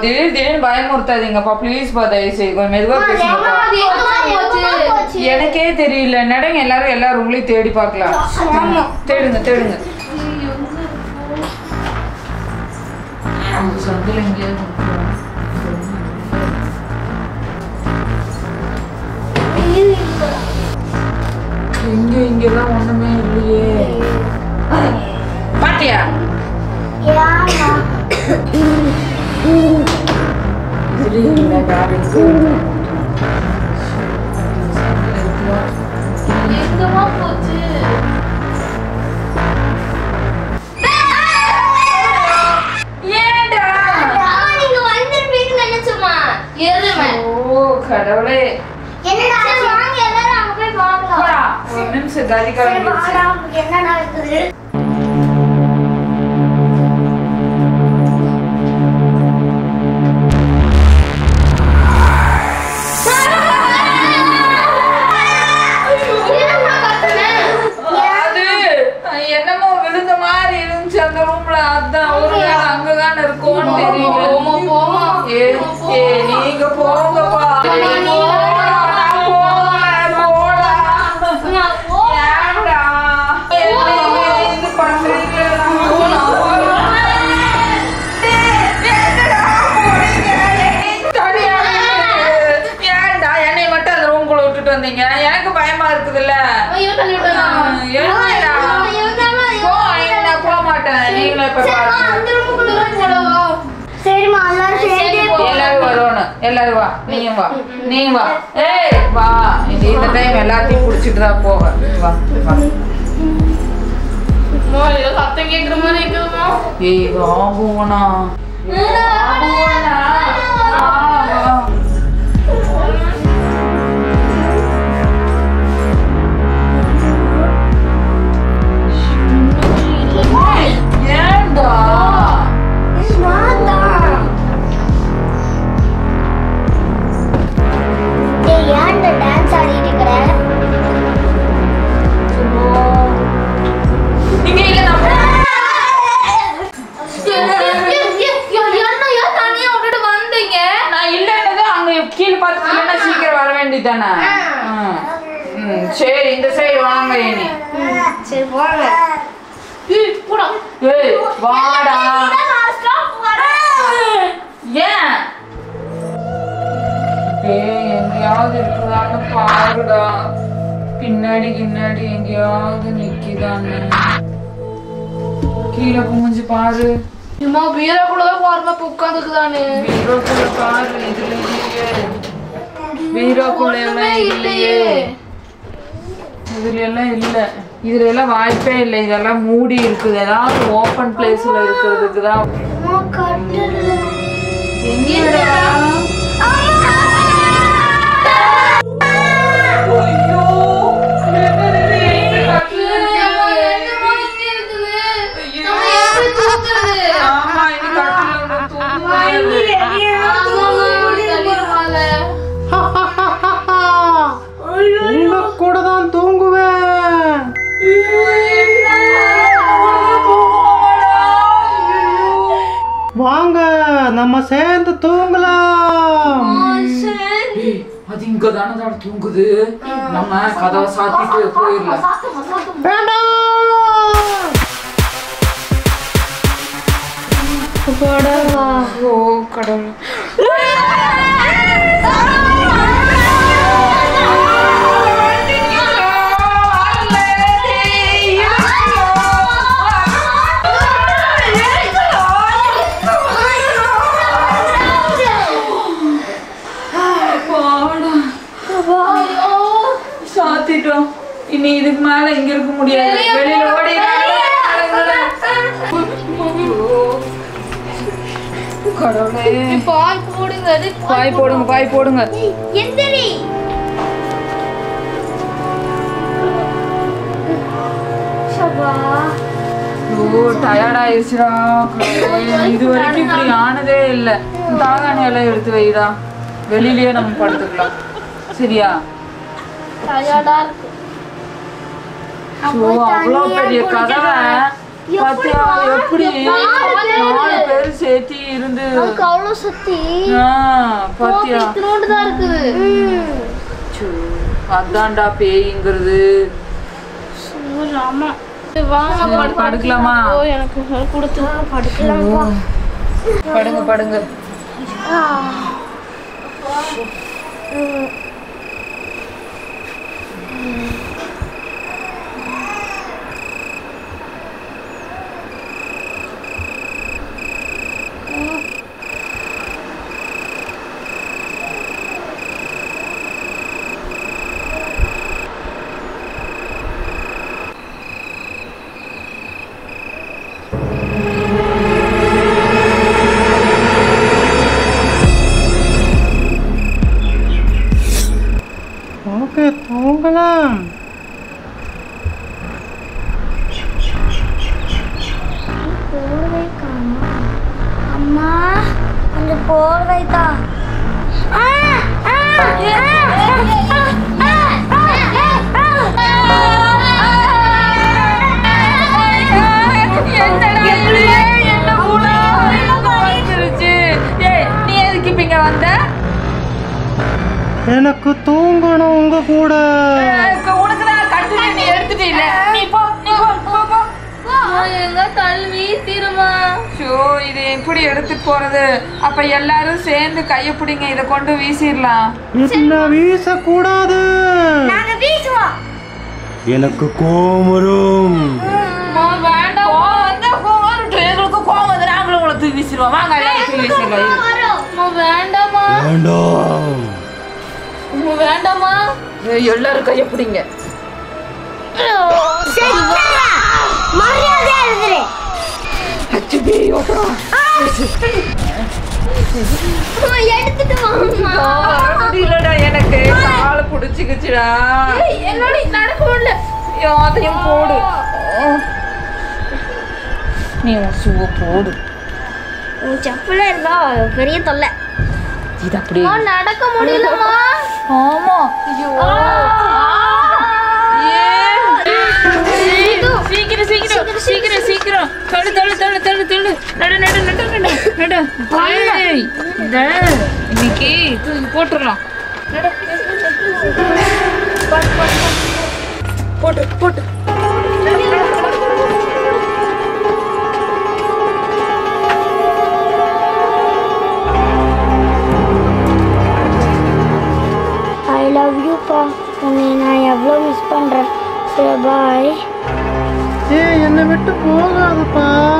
திடீர் திடீர்னு பயமுறுத்தாதீங்கப்பா ப்ளீஸ்ப்பா தயவு செய்து கொஞ்சம் மெதுவா பேசுங்கப்பா அது எங்கம்மா போச்சு எனக்கே தெரியல நடங்க எல்லாரும் எல்லா ரூம்லயும் தேடி பார்க்கலாம் ஆமா, தேடுங்க தேடுங்க அவங்க சந்தில எங்கேயாவது இருக்குமா? எங்க இங்கெல்லாம் ஒண்ணுமே இல்லையே பாட்டியா இதுலயும் இல்ல வேற எங்க எங்கம்மா போச்சு ஏன்டா நீங்க வந்திருப்பீங்கன்னு நினைச்சோமா எருமை ஓ கடவுளே என்னடா வாங்க எல்லாரும் அங்க போய் வாங்கலாம் போடா. ஒரு நிமிஷம் கதி கிளம்பிடுச்சு என்னடா இருக்குது அது என்னமோ விழுந்த மாதிரி இருந்துச்சு அந்த ரூம்ல அதான் ஒரு வேளை அங்கதான் இருக்கும்னு தெரியல போமா, போமா. ஏ ஏ நீங்க போங்கப்பா நான் போகல, போலாம். ஏன்டா? என்ன இது பண்றீங்க? நான் போலாம். டேய், என்னடா போறீங்க? என்னை தனியா விட்டுட்டு. ஏன்டா என்னை மட்டும் அந்த ரூம்குள்ள விட்டுட்டு வந்தீங்க எனக்கு பயமா இருக்குதுல்ல என்னடா? போ, நான் போக மாட்டேன் நீங்களே போய் பாருங்க சரிம்மா எல்லாரும் சேர்ந்து எல்லாரும் வரணும் எல்லாரும் வா நீயும் வா நீயும் வா ஏய் வா இந்த இந்த டைம் எல்லாத்தையும் புடிச்சிட்டு தான் போக வா வா சத்தம் கேட்குற மாதிரி இருக்குதுமா ஏய் வா போனா ஏன்டா ஏன்டா டான்ஸ் ஆடிட்டு இருக்கிற இங்க இல்ல நான் நான் இல்லைன்னது அங்க கீழே பார்த்து இல்லைன்னா சீக்கிரம் வர வேண்டியதானே ம் சரி இந்த சைடு வாங்க இனி சரி போங்க ஏய் வாடா ஏன் ஏய் எங்கேயாவது இருக்குதான்னு பாருடா பின்னாடி பின்னாடி எங்கேயாவது நிக்கிதான்னு கீழே குமிஞ்சு பாரு சும்மா பீரா கூட தான் ஓரமா உட்காந்துக்குதானு பீரோக்குள்ள பாரு இதுல இல்லையே பீரோக்குள்ள எல்லாம் இல்லையே இதுல எல்லாம் இல்ல இதுல எல்லாம் வாய்ப்பே இல்லை இதெல்லாம் மூடி இருக்குது ஏதாவது ஓபன் பிளேஸ்ல இருக்கிறதுக்கு தான் எங்கடா ஐயோ என்னது இது? ஆமா இது கட்டில தூங்குறது உங்க கூட தான் தூங்குவேன் வாங்க நம்ம சேர்ந்து தூங்கலாம் அது இங்க தானே தூங்குது நம்ம கதவை சாத்திட்டு போயிடலாம் வேண்டாம் ஓ கடவுள் சாத்திட்டோம் இனி இதுக்கு மேல இங்க இருக்க முடியாது வெளியில ஓடி கடவுளே பால் போடுங்க அது பாய் போடுங்க பாய் போடுங்க எந்திரி சபா ஓ டயர்ட் ஆயிடுச்சுடா கடவுளே. இது வரைக்கும் இப்படி ஆனதே இல்ல தாகாணி எல்லாம் எடுத்து வைடா வெளியிலயே நம்ம படுத்துக்கலாம் சரியா டயர்டா இருக்கு ஓ அவ்வளோ பெரிய கதவை பாத்தியா எப்படி நாலு பேர் சேர்த்து இருந்து அதுக்கு அவ்வளோ சக்தி ஆ, பாத்தியா இத்தினோண்டு தான் இருக்குது சோ, அதான்டா பேய்ங்கிறது ஆமா வாங்க படுக்கலாமா ஓ எனக்கு கொடுத்து படுக்கலாம் படுங்க படுங்க ஓகே தூங்கலாம் அம்மா கொஞ்சம் போர்வை தான் நீ எதுக்கு இப்ப இங்க வந்த எனக்கு தூங்கணும் உங்க கூட உனக்கு தான் கட்டு நீ எடுத்துட்டு இல்ல நீ போ நீ போ போ போ எங்க தள்ளுவி தீருமா ஷோ இது எப்படி எடுத்துட்டு போறது அப்ப எல்லாரும் சேர்ந்து கைய பிடிங்க இத கொண்டு வீசிடலாம் என்ன வீசக்கூடாது எனக்கு கோபம் வரும் வேண்டாம் கோவம் வந்தா கோவம் வரட்டும். எங்களுக்கு கோவம் வந்து நாங்களும் உங்களை தூக்கி வீசிடுவோம் வாங்க எல்லாரும் தூக்கி வீசிடலாம் இரு. அம்மா வேண்டாமா வேண்டாம் அம்மா வேண்டாமா ஏய், எல்லாரும் கைய பிடிங்க மரியாதை எழுதுறே அச்சு பேய் ஓட்டுறோம் எடுத்துட்டு வாங்கம்மா முடியலடா எனக்கு காலை பிடிச்சிக்கிச்சுடா என்னோட நடக்க முடியல ஐயோ, அதையும் போடு நீ உன் ஷூவை போடு உன் செப்பல இருந்தா பெரிய தொல்லை இது அப்படியே நடக்க முடியலமா ஆமா ஐயோ சீக்கிரம் சீக்கிரம் சீக்கிரம் சீக்கிரம் தள்ளு தள்ளு தள்ளு தள்ளு தள்ளு நடு நடு நடு நடு நடு ஏய், இந்த இன்னைக்கு தூக்கி போட்டுடலாம் நடு. போட்டு போட்டு ஐ லவ் யூ பா உன்னை நான் எவ்வளோ மிஸ் பண்ணுறேன் சரி பாய் ஏய் என்னை விட்டு போகாதப்பா